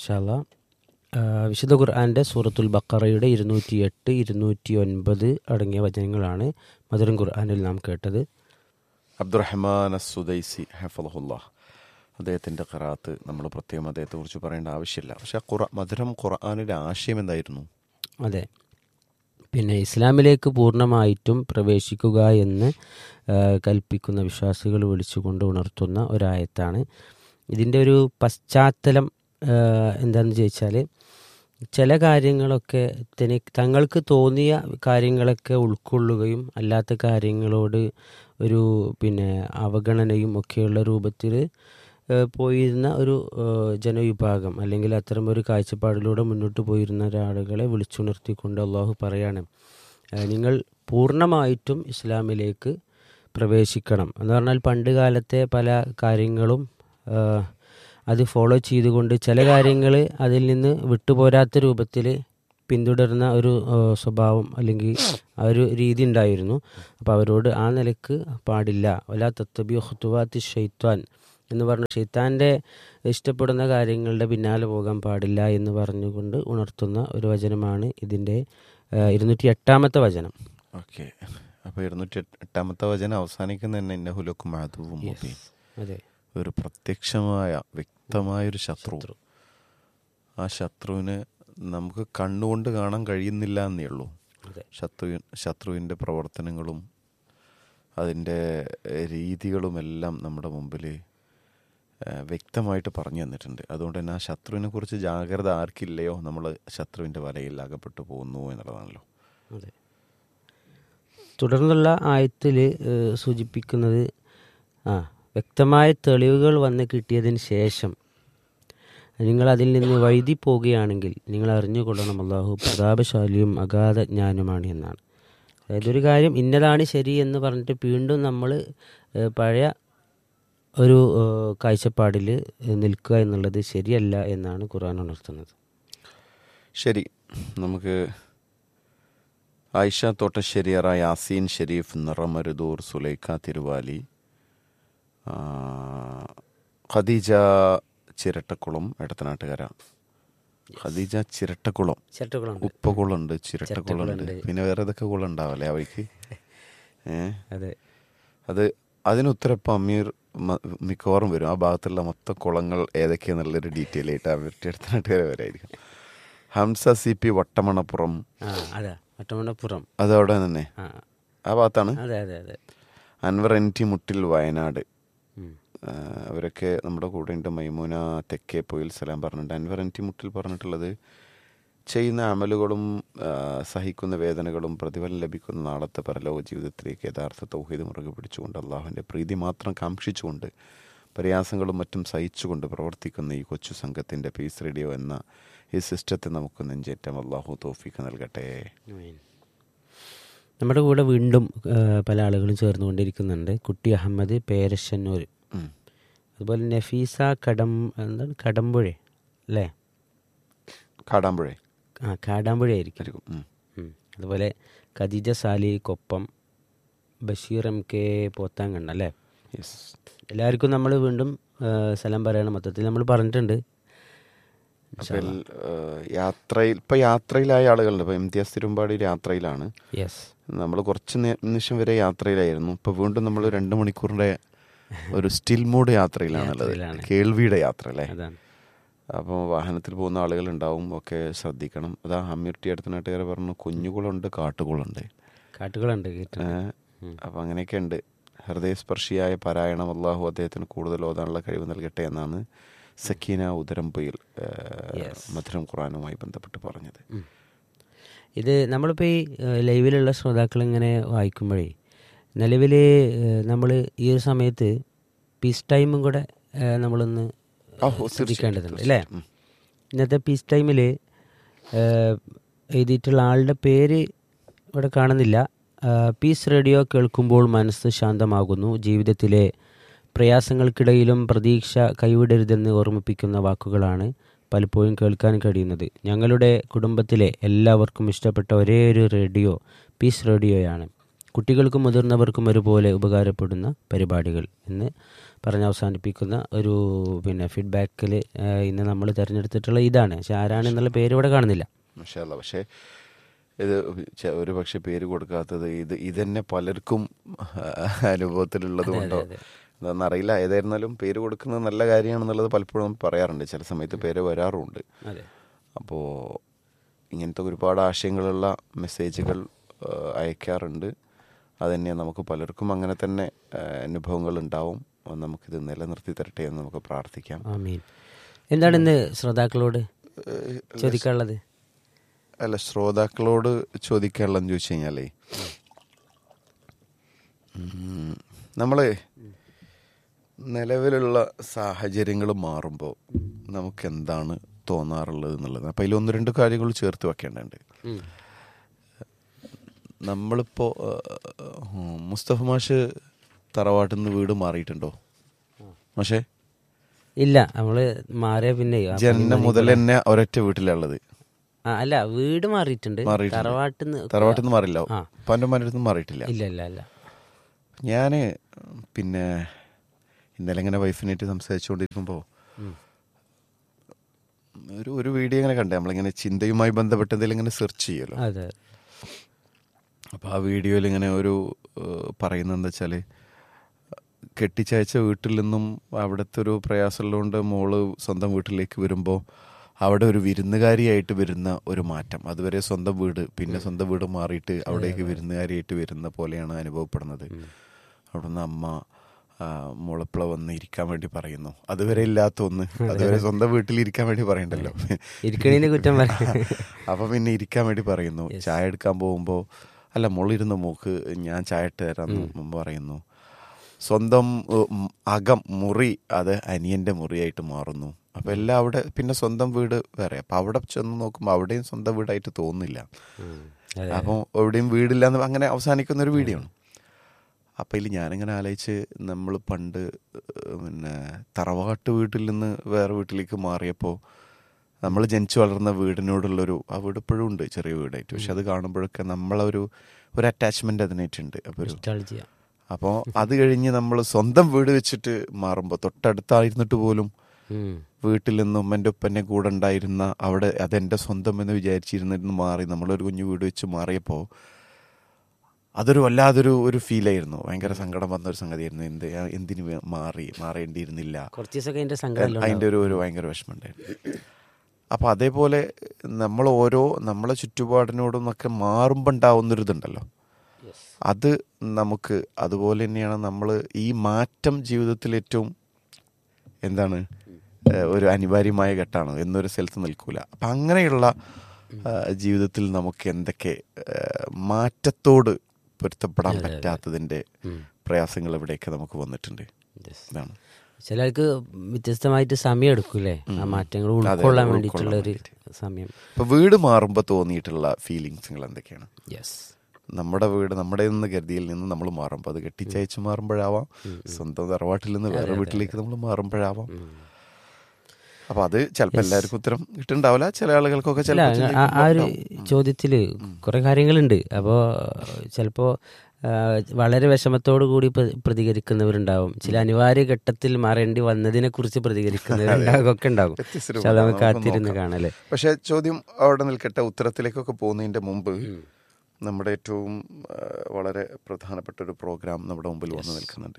ഇൻഷാല്ല വിശുദ്ധ ഖുർആൻ്റെ സൂറത്തുൽ ബക്കറയുടെ ഇരുന്നൂറ്റി എട്ട് ഇരുന്നൂറ്റി ഒൻപത് അടങ്ങിയ വചനങ്ങളാണ് മധുരം ഖുർആനിൽ നാം കേട്ടത് അബ്ദുറഹ്മാൻ സുദൈസി ഹഫലഹുല്ല അദ്ദേഹത്തിൻ്റെ ഖറാത്ത് നമ്മൾ പ്രത്യേകം അദ്ദേഹത്തെക്കുറിച്ച് പറയേണ്ട ആവശ്യമില്ല പക്ഷെ ആ ഖുറ മധുരം ഖുർആാനിൻ്റെ ആശയം എന്തായിരുന്നു അതെ പിന്നെ ഇസ്ലാമിലേക്ക് പൂർണ്ണമായിട്ടും പ്രവേശിക്കുക എന്ന് ആ, കൽപ്പിക്കുന്ന വിശ്വാസികൾ വിളിച്ചുകൊണ്ട് ഉണർത്തുന്ന ഒരായത്താണ് ഇതിൻ്റെ ഒരു പശ്ചാത്തലം ആ, എന്താണെന്ന് ചോദിച്ചാൽ ചില കാര്യങ്ങളൊക്കെ തനി തങ്ങൾക്ക് തോന്നിയ കാര്യങ്ങളൊക്കെ ഉൾക്കൊള്ളുകയും അല്ലാത്ത കാര്യങ്ങളോട് ഒരു പിന്നെ അവഗണനയും ഒക്കെയുള്ള രൂപത്തിൽ ഏഹ് പോയിരുന്ന ഒരു ഏഹ് ജനവിഭാഗം അല്ലെങ്കിൽ അത്തരം ഒരു കാഴ്ചപ്പാടിലൂടെ മുന്നോട്ട് പോയിരുന്ന ഒരാളുകളെ വിളിച്ചുണർത്തിക്കൊണ്ട് അള്ളാഹു പറയാണ് ഏഹ് നിങ്ങൾ പൂർണ്ണമായിട്ടും ഇസ്ലാമിലേക്ക് പ്രവേശിക്കണം എന്ന് പറഞ്ഞാൽ പണ്ട് കാലത്തെ പല കാര്യങ്ങളും ഏഹ് അത് ഫോളോ ചെയ്തുകൊണ്ട് ചില കാര്യങ്ങൾ അതിൽ നിന്ന് വിട്ടുപോരാത്ത രൂപത്തിൽ പിന്തുടരുന്ന ഒരു ഏഹ് സ്വഭാവം അല്ലെങ്കിൽ ആ ഒരു രീതി ഉണ്ടായിരുന്നു അപ്പോൾ അവരോട് ആ നിലക്ക് പാടില്ല ഒലാ തത്തബി ഹുത്തുവാത്തി ഷെയ്ത്വാൻ എന്ന് പറഞ്ഞു ഷെയ്ത്താൻ്റെ ഇഷ്ടപ്പെടുന്ന കാര്യങ്ങളുടെ പിന്നാലെ പോകാൻ പാടില്ല എന്ന് പറഞ്ഞുകൊണ്ട് ഉണർത്തുന്ന ഒരു വചനമാണ് ഇതിൻ്റെ ഇരുന്നൂറ്റി എട്ടാമത്തെ വചനം ഓക്കെ അപ്പോൾ ഇരുന്നൂറ്റി എട്ടാമത്തെ വചനം അവസാനിക്കുന്ന തന്നെ ഇന്നഹുലക്കും മാധവും മുബീൻ അതെ ഒരു പ്രത്യക്ഷമായ വ്യക്തമായൊരു ശത്രു ശത്രു. ആ ശത്രുവിന് നമുക്ക് കണ്ണുകൊണ്ട് കാണാൻ കഴിയുന്നില്ല എന്നേ ഉള്ളൂ അതെ ശത്രു ശത്രുവിൻ്റെ പ്രവർത്തനങ്ങളും അതിൻ്റെ ഏഹ്, രീതികളുമെല്ലാം നമ്മുടെ മുമ്പിൽ ഏഹ്, വ്യക്തമായിട്ട് പറഞ്ഞു തന്നിട്ടുണ്ട് അതുകൊണ്ട് തന്നെ ആ ശത്രുവിനെ കുറിച്ച് ജാഗ്രത ആർക്കില്ലയോ നമ്മൾ ശത്രുവിൻ്റെ വലയിൽ അകപ്പെട്ടു പോകുന്നു എന്നുള്ളതാണല്ലോ അതെ തുടർന്നുള്ള ആയത്തിൽ സൂചിപ്പിക്കുന്നത് ആ വ്യക്തമായ തെളിവുകൾ വന്ന് കിട്ടിയതിന് ശേഷം നിങ്ങൾ അതിൽ നിന്ന് വൈദി പോവുകയാണെങ്കിൽ നിങ്ങൾ അറിഞ്ഞുകൊള്ളണം അള്ളാഹു പ്രതാപശാലിയും അഗാധ ജ്ഞാനുമാണ് എന്നാണ് അതായത് ഒരു കാര്യം ഇന്നതാണ് ശരി എന്ന് പറഞ്ഞിട്ട് വീണ്ടും നമ്മൾ പഴയ ഒരു കാഴ്ചപ്പാടിൽ നിൽക്കുക എന്നുള്ളത് ശരിയല്ല എന്നാണ് ഖുർആൻ ഉണർത്തുന്നത് ശരി നമുക്ക് ആയിഷ തോട്ടശ്ശേരിയറ യാസീൻ ഷെരീഫ് നിറമരുദൂർ സുലൈഖ തിരുവാലി ആ, ഖദീജ ചിരട്ടക്കുളം എടത്തനാട്ടുകര ഖദീജ ചിരട്ടക്കുളം ചിരട്ടകളുണ്ട് ഉപ്പകുളമുണ്ട് ചിരട്ടക്കുളമുണ്ട് ചിരട്ടക്കുളമുണ്ട്. പിന്നെ വേറെ ഏതൊക്കെ കുളം ഉണ്ടാവല്ലേ അവയ്ക്ക് ഏ അതെ അത് അതിന് ഉത്തരപ്പം അമീർ മ- മിക്കവാറും വരും ആ ഭാഗത്തുള്ള മൊത്തം കുളങ്ങൾ ഏതൊക്കെയാന്നുള്ളൊരു ഡീറ്റെയിൽ ആയിട്ട് അവരുടെ അടുത്തനാട്ടുകര വരായിരിക്കും ഹംസ സി പി വട്ടമണപ്പുറം ആ അതാ ഒറ്റമണപ്പുറം അതവിടെ തന്നെ ആ ആ ഭാഗത്താണ് അതെ അതെ അതെ അൻവർ എൻ ടി മുട്ടിൽ വയനാട് ഉം. ആ, അവരൊക്കെ നമ്മുടെ കൂടെ ഉണ്ട് മൈമൂന തെക്കേ പൊയിൽ സലാം പറഞ്ഞിട്ടുണ്ട് അൻവർ എൻ ടി മുട്ടിൽ പറഞ്ഞിട്ടുള്ളത് ചെയ്യുന്ന അമലുകളും ആ, സഹിക്കുന്ന വേദനകളും പ്രതിഫലം ലഭിക്കുന്ന നാളത്തെ പരലോക ജീവിതത്തിലേക്ക് യഥാർത്ഥ തൗഹീദ് മുറുകെ പിടിച്ചുകൊണ്ട് അള്ളാഹുവിൻ്റെ പ്രീതി മാത്രം കാക്ഷിച്ചുകൊണ്ട് പ്രയാസങ്ങളും മറ്റും സഹിച്ചുകൊണ്ട് പ്രവർത്തിക്കുന്ന ഈ കൊച്ചു സംഘത്തിൻ്റെ പീസ് റേഡിയോ എന്ന ഈ സിസ്റ്റത്തെ നമുക്ക് നെഞ്ചേറ്റം അള്ളാഹു തോഫിക്ക് നൽകട്ടെ ആമീൻ. നമ്മുടെ കൂടെ വീണ്ടും ആ, പല ആളുകളും ചേർന്നുകൊണ്ടിരിക്കുന്നുണ്ട് കുട്ടി അഹമ്മദ് പേരശ്ശന്നൂർ ഉം. അതുപോലെ നഫീസ കടം എന്താണ് കടമ്പുഴ അല്ലേ കാടാമ്പുഴേ ആ കാടാമ്പുഴ ആയിരിക്കും ആയിരിക്കും ഉം. ഉം. അതുപോലെ ഖദീജ സാലി കൊപ്പം ബഷീർ എം കെ പോത്താങ്കണ്ണ അല്ലേ യെസ് എല്ലാവർക്കും നമ്മൾ വീണ്ടും ആ, സലാം പറയണം മൊത്തത്തിൽ നമ്മൾ പറഞ്ഞിട്ടുണ്ട് അപ്പോൾ യാത്രയിൽ ഇപ്പൊ യാത്രയിലായ ആളുകളുണ്ട് ഇപ്പൊ ഇംതിയാസ് തിരുമ്പാടി യാത്രയിലാണ് യെസ് നമ്മൾ കുറച്ച് നേ- നിമിഷം വരെ യാത്രയിലായിരുന്നു ഇപ്പൊ വീണ്ടും നമ്മൾ രണ്ട് മണിക്കൂറിന്റെ ഒരു സ്റ്റിൽ മോഡ് യാത്രയിലാണുള്ളത് യാത്രയിലാണ്. കേൾവിയുടെ യാത്ര അല്ലേ അതാണ് അപ്പോൾ വാഹനത്തിൽ പോകുന്ന ആളുകൾ ഉണ്ടാവും ഒക്കെ ശ്രദ്ധിക്കണം അതാ ഹമ്മിർട്ടി അടുത്ത നാട്ടുകാരെ പറഞ്ഞു കുഞ്ഞുകുളുണ്ട് കാട്ടുകുളുണ്ട് കാട്ടുകളുണ്ട് കേട്ടോ ഏഹ് അപ്പം അങ്ങനെയൊക്കെ ഉണ്ട് ഹൃദയസ്പർശിയായ പാരായണം അള്ളാഹു അദ്ദേഹത്തിന് കൂടുതൽ ഓതാനുള്ള കഴിവ് നൽകട്ടെ എന്നാണ് സക്കീന ഉദരംപൊയിൽ Yes. മധുരം ഖുറാനുമായി ബന്ധപ്പെട്ട് പറഞ്ഞത് ഇത് നമ്മളിപ്പോൾ ഈ ഏഹ്, ലൈവിലുള്ള ശ്രോതാക്കൾ ഇങ്ങനെ വായിക്കുമ്പോഴേ നിലവിൽ നമ്മൾ ഈ ഒരു സമയത്ത് പീസ് ടൈമും കൂടെ ഏഹ്, നമ്മളൊന്ന് ഓ, തീർച്ചയായും, ശ്രദ്ധിക്കേണ്ടതുണ്ട് അല്ലേ ഉം. ഇന്നത്തെ പീസ് ടൈമിൽ എഴുതിയിട്ടുള്ള ആളുടെ പേര് ഇവിടെ കാണുന്നില്ല ഏഹ്, പീസ് റേഡിയോ കേൾക്കുമ്പോൾ മനസ്സ് ശാന്തമാകുന്നു ജീവിതത്തിലെ പ്രയാസങ്ങൾക്കിടയിലും പ്രതീക്ഷ കൈവിടരുതെന്ന് ഓർമ്മിപ്പിക്കുന്ന വാക്കുകളാണ് പലപ്പോഴും കേൾക്കാൻ കഴിയുന്നത് ഞങ്ങളുടെ കുടുംബത്തിലെ എല്ലാവർക്കും ഇഷ്ടപ്പെട്ട ഒരേ ഒരു റേഡിയോ പീസ് റേഡിയോയാണ് കുട്ടികൾക്കും മുതിർന്നവർക്കും ഒരുപോലെ ഉപകാരപ്പെടുന്ന പരിപാടികൾ എന്ന് പറഞ്ഞ് അവസാനിപ്പിക്കുന്ന ഒരു പിന്നെ ഫീഡ്ബാക്കിൽ ഇന്ന് നമ്മൾ തിരഞ്ഞെടുത്തിട്ടുള്ള ഇതാണ് പക്ഷെ ആരാണെന്നുള്ള പേര് ഇവിടെ കാണുന്നില്ല മാഷാല്ല പക്ഷേ ഇത് ചെ- ഒരു പക്ഷെ പേര് കൊടുക്കാത്തത് ഇത് ഇതന്നെ പലർക്കും അനുഭവത്തിലുള്ളത് കൊണ്ടോ എന്താണെന്നറിയില്ല ഏതായിരുന്നാലും പേര് കൊടുക്കുന്നത് നല്ല കാര്യമാണെന്നുള്ളത് പലപ്പോഴും നമ്മൾ പറയാറുണ്ട് ചില സമയത്ത് പേര് വരാറുമുണ്ട് അതെ അപ്പോൾ ഇങ്ങനത്തെ ഒരുപാട് ആശയങ്ങളുള്ള മെസ്സേജുകൾ ആ, അയക്കാറുണ്ട് അതുതന്നെ നമുക്ക് പലർക്കും അങ്ങനെ തന്നെ ആ, അനുഭവങ്ങൾ ഉണ്ടാവും അത് നമുക്കിത് നിലനിർത്തി തരട്ടെ എന്ന് നമുക്ക് പ്രാർത്ഥിക്കാം ആമീൻ എന്താണ് ഇന്ന് ശ്രോതാക്കളോട് ചോദിക്കാനുള്ളത് അല്ല ശ്രോതാക്കളോട് ചോദിക്കാനുള്ളതെന്ന് ചോദിച്ചു കഴിഞ്ഞാലേ നമ്മൾ നിലവിലുള്ള സാഹചര്യങ്ങൾ മാറുമ്പോൾ നമുക്ക് എന്താണ് തോന്നാറുള്ളത് എന്നുള്ളത് അപ്പം അതിൽ ഒന്ന് രണ്ട് കാര്യങ്ങൾ ചേർത്ത് വെക്കേണ്ടതുണ്ട് ഉം. നമ്മളിപ്പോൾ മുസ്തഫ മാഷ് തറവാട്ടിൽ നിന്ന് വീട് മാറിയിട്ടുണ്ടോ മാഷേ ഇല്ല നമ്മള് മാറിയ പിന്നെ ആ ജനനം മുതൽ തന്നെ ഒരൊറ്റ വീട്ടിലുള്ളത് ആ, അല്ല വീട് മാറിയിട്ടുണ്ട് മാറിയിട്ടുണ്ട്. തറവാട്ടിന്ന് തറവാട്ടിൽ നിന്ന് മാറില്ല ആ. ഉപ്പാൻ്റെ ഉമ്മാൻ്റെ അടുത്ത് നിന്ന് മാറിയിട്ടില്ല ഇല്ല ഇല്ല ഇല്ല ഞാൻ പിന്നെ ഇന്നലെ ഇങ്ങനെ വൈഫിനായിട്ട് സംസാരിച്ചുകൊണ്ടിരിക്കുമ്പോൾ ഉം. ഒരു ഒരു വീഡിയോ ഇങ്ങനെ കണ്ടേ നമ്മളിങ്ങനെ ചിന്തയുമായി ബന്ധപ്പെട്ട് എന്തെങ്കിലും ഇങ്ങനെ സെർച്ച് ചെയ്യുമല്ലോ അതെ അപ്പോൾ ആ വീഡിയോയിൽ ഇങ്ങനെ ഒരു ഏഹ്, പറയുന്നത് എന്താ വെച്ചാൽ കെട്ടിച്ചയച്ച വീട്ടിൽ നിന്നും അവിടുത്തെ ഒരു പ്രയാസമുള്ളതുകൊണ്ട് മോള് സ്വന്തം വീട്ടിലേക്ക് വരുമ്പോൾ അവിടെ ഒരു വിരുന്നുകാരിയായിട്ട് വരുന്ന ഒരു മാറ്റം അതുവരെ സ്വന്തം വീട് പിന്നെ സ്വന്തം വീട് മാറിയിട്ട് അവിടേക്ക് വിരുന്നുകാരിയായിട്ട് വരുന്ന പോലെയാണ് അനുഭവപ്പെടുന്നത് അവിടുന്ന് അമ്മ ആ, മോളെപ്പള വന്ന് ഇരിക്കാൻ വേണ്ടി പറയുന്നു അതുവരെ ഇല്ലാത്ത ഒന്ന് അതുവരെ സ്വന്തം വീട്ടിൽ ഇരിക്കാൻ വേണ്ടി പറയണ്ടല്ലോ ഇരിക്കണീനെ കുറ്റം പറയും അപ്പൊ പിന്നെ ഇരിക്കാൻ വേണ്ടി പറയുന്നു ചായ എടുക്കാൻ പോകുമ്പോൾ അല്ല മോളിരുന്ന് മോക്ക് ഞാൻ ചായ ഇട്ട് തരാമെന്ന് മുമ്പ് പറയുന്നു സ്വന്തം ഉം, അകം മുറി അത് അനിയന്റെ മുറിയായിട്ട് മാറുന്നു അപ്പൊ എല്ലാം അവിടെ പിന്നെ സ്വന്തം വീട് വേറെ അപ്പൊ അവിടെ ചെന്ന് നോക്കുമ്പോൾ അവിടെയും സ്വന്തം വീടായിട്ട് തോന്നുന്നില്ല ഉം. അതെ. അപ്പോൾ എവിടെയും വീടില്ല എന്ന് അങ്ങനെ അവസാനിക്കുന്ന ഒരു വീഡിയോ ആണ് അപ്പം ഇതിൽ ഞാനിങ്ങനെ ആലോചിച്ച് നമ്മൾ പണ്ട് ഏഹ്, പിന്നെ തറവാട്ട് വീട്ടിൽ നിന്ന് വേറെ വീട്ടിലേക്ക് മാറിയപ്പോൾ നമ്മൾ ജനിച്ചു വളർന്ന വീടിനോടുള്ളൊരു ആ വീട് ഇപ്പോഴും ഉണ്ട് ചെറിയ വീടായിട്ട് പക്ഷെ അത് കാണുമ്പോഴൊക്കെ നമ്മളൊരു ഒരു അറ്റാച്ച്മെന്റ് അതിനായിട്ടുണ്ട് അപ്പോൾ ഒരു Nostalgia. അപ്പോൾ അത് കഴിഞ്ഞ് നമ്മൾ സ്വന്തം വീട് വെച്ചിട്ട് മാറുമ്പോൾ തൊട്ടടുത്തായിരുന്നിട്ട് പോലും ഉം. വീട്ടിൽ നിന്നും എൻ്റെ ഉപ്പൻ്റെ കൂടെ ഉണ്ടായിരുന്ന അവിടെ അതെൻ്റെ സ്വന്തം എന്ന് വിചാരിച്ചിരുന്നിട്ട് മാറി നമ്മളൊരു കുഞ്ഞു വീട് വെച്ച് മാറിയപ്പോൾ അതൊരു വല്ലാതൊരു ഒരു ഫീലായിരുന്നു ഭയങ്കര സങ്കടം വന്ന ഒരു സംഗതിയായിരുന്നു എന്ത് ഞാൻ എന്തിന് വേ- മാറി മാറേണ്ടിയിരുന്നില്ല കുറച്ച് ദിവസമൊക്കെ അതിന്റെ സങ്കടം അതിൻ്റെ ഒരു ഒരു ഭയങ്കര വിഷമമുണ്ടായിരുന്നു അപ്പോൾ അതേപോലെ നമ്മൾ ഓരോ നമ്മളെ ചുറ്റുപാടിനോടും ഒക്കെ മാറുമ്പോൾ ഉണ്ടാവുന്നൊരു ഇതുണ്ടല്ലോ അത് നമുക്ക് അതുപോലെ തന്നെയാണ് നമ്മൾ ഈ മാറ്റം ജീവിതത്തിൽ ഏറ്റവും എന്താണ് ഏഹ് ഒരു അനിവാര്യമായ ഘട്ടമാണ് എന്നൊരു സ്ഥലത്ത് നിൽക്കൂല അപ്പം അങ്ങനെയുള്ള ഏഹ് ജീവിതത്തിൽ നമുക്ക് എന്തൊക്കെ ഏഹ് മാറ്റത്തോട് പൊരുത്തപ്പെടാൻ പറ്റാത്തതിൻ്റെ പ്രയാസങ്ങൾ എവിടെയൊക്കെ നമുക്ക് വന്നിട്ടുണ്ട് ഇതാണ് ചിലർക്ക് വ്യത്യസ്തമായിട്ട് സമയം എടുക്കൂലേ ആ മാറ്റങ്ങൾ ഉൾക്കൊള്ളാൻ വേണ്ടിയിട്ടുള്ള ഒരു സമയം ഇപ്പൊ വീട് മാറുമ്പോൾ തോന്നിയിട്ടുള്ള ഫീലിങ്സുകൾ എന്തൊക്കെയാണ് യെസ് നമ്മുടെ വീട് നമ്മുടെ നിന്ന് ഗതിയിൽ നിന്ന് നമ്മൾ മാറുമ്പോൾ അത് കെട്ടിച്ചയച്ച് മാറുമ്പോഴാവാം സ്വന്തം തറവാട്ടിൽ നിന്ന് വേറെ വീട്ടിലേക്ക് നമ്മൾ മാറുമ്പോഴാവാം അപ്പൊ അത് ചിലപ്പോൾ എല്ലാവർക്കും ഉത്തരം കിട്ടുന്നുണ്ടാവില്ല ചില ആളുകൾക്കൊക്കെ അല്ല ചിലപ്പോൾ ആ- ആ ഒരു ചോദ്യത്തില് കുറെ കാര്യങ്ങളുണ്ട് അപ്പോൾ ചിലപ്പോ ആ, വളരെ വിഷമത്തോടു കൂടി പ്ര- പ്രതികരിക്കുന്നവരുണ്ടാവും ചില അനിവാര്യ ഘട്ടത്തിൽ മാറേണ്ടി വന്നതിനെ കുറിച്ച് പ്രതികരിക്കുന്നവരുണ്ടാകും ഒക്കെ ഉണ്ടാകും വ്യത്യസ്ത പക്ഷെ അത് നമുക്ക് രൂപമാണ്. നമുക്ക് കാത്തിരുന്ന് നോക്കാം. കാണല്ലേ പക്ഷെ ചോദ്യം അവിടെ നിൽക്കട്ടെ ഉത്തരത്തിലേക്കൊക്കെ പോകുന്നതിന്റെ മുമ്പ് നമ്മുടെ ഏറ്റവും ആ, വളരെ പ്രധാനപ്പെട്ട ഒരു പ്രോഗ്രാം നമ്മുടെ മുമ്പിൽ വന്നു നിൽക്കുന്നുണ്ട്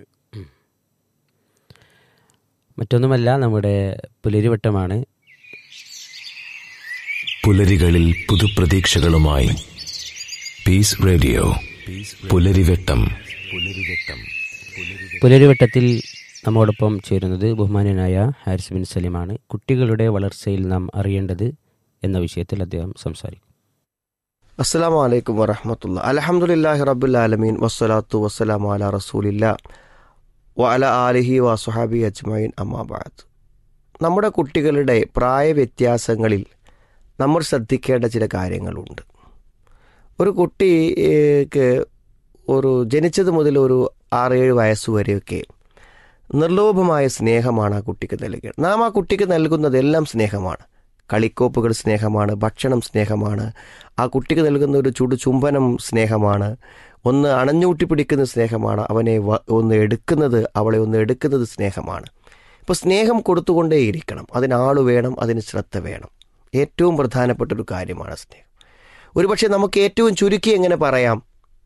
മറ്റൊന്നുമല്ല നമ്മുടെ പുലരിവട്ടമാണ് പുലരികളിൽ പുതുപ്രതീക്ഷകളുമായി പീസ് റേഡിയോ പുലരിവെട്ടം പുലരിവെട്ടം പുലരിവട്ടത്തിൽ നമ്മോടൊപ്പം ചേരുന്നത് ബഹുമാന്യനായ ഹാരിസ് ബിൻ സലീമാണ് കുട്ടികളുടെ വളർച്ചയിൽ നാം അറിയേണ്ടത് എന്ന വിഷയത്തിൽ അദ്ദേഹം സംസാരിക്കും അസ്സലാമു അലൈക്കും വറഹമത്തുള്ള അലഹമുല്ലാഹി റബ്ബുൽ ആലമീൻ വസ്സലാത്തു വസ്സലാമു അല റസൂലില്ല വ അല ആലിഹി വസുഹാബി അജ്മൈൻ അമ്മാബാദ് നമ്മുടെ കുട്ടികളുടെ പ്രായ വ്യത്യാസങ്ങളിൽ നമ്മൾ ശ്രദ്ധിക്കേണ്ട ചില കാര്യങ്ങളുണ്ട് ഒരു കുട്ടിക്ക് ഒരു ജനിച്ചത് മുതൽ ഒരു ആറേഴ് വയസ്സ് വരെയൊക്കെ നിർലോഭമായ സ്നേഹമാണ് ആ കുട്ടിക്ക് നൽകുക നാം ആ കുട്ടിക്ക് നൽകുന്നതെല്ലാം സ്നേഹമാണ് കളിക്കോപ്പുകൾ സ്നേഹമാണ് ഭക്ഷണം സ്നേഹമാണ് ആ കുട്ടിക്ക് നൽകുന്ന ഒരു ചുടു ചുംബനം സ്നേഹമാണ് ഒന്ന് അണഞ്ഞൂട്ടി പിടിക്കുന്ന സ്നേഹമാണ് അവനെ വ- ഒന്ന് എടുക്കുന്നത് അവളെ ഒന്ന് എടുക്കുന്നത് സ്നേഹമാണ് ഇപ്പോൾ സ്നേഹം കൊടുത്തുകൊണ്ടേയിരിക്കണം അതിനാൾ വേണം അതിന് ശ്രദ്ധ വേണം ഏറ്റവും പ്രധാനപ്പെട്ട ഒരു കാര്യമാണ് സ്നേഹം ഒരുപക്ഷെ നമുക്ക് ഏറ്റവും ചുരുക്കി എങ്ങനെ പറയാം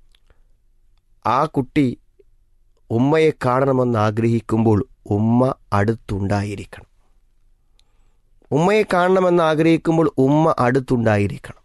ആ കുട്ടി ഉമ്മയെ കാണണമെന്ന് ആഗ്രഹിക്കുമ്പോൾ ഉമ്മ അടുത്തുണ്ടായിരിക്കണം ഉമ്മയെ കാണണമെന്ന് ആഗ്രഹിക്കുമ്പോൾ ഉമ്മ അടുത്തുണ്ടായിരിക്കണം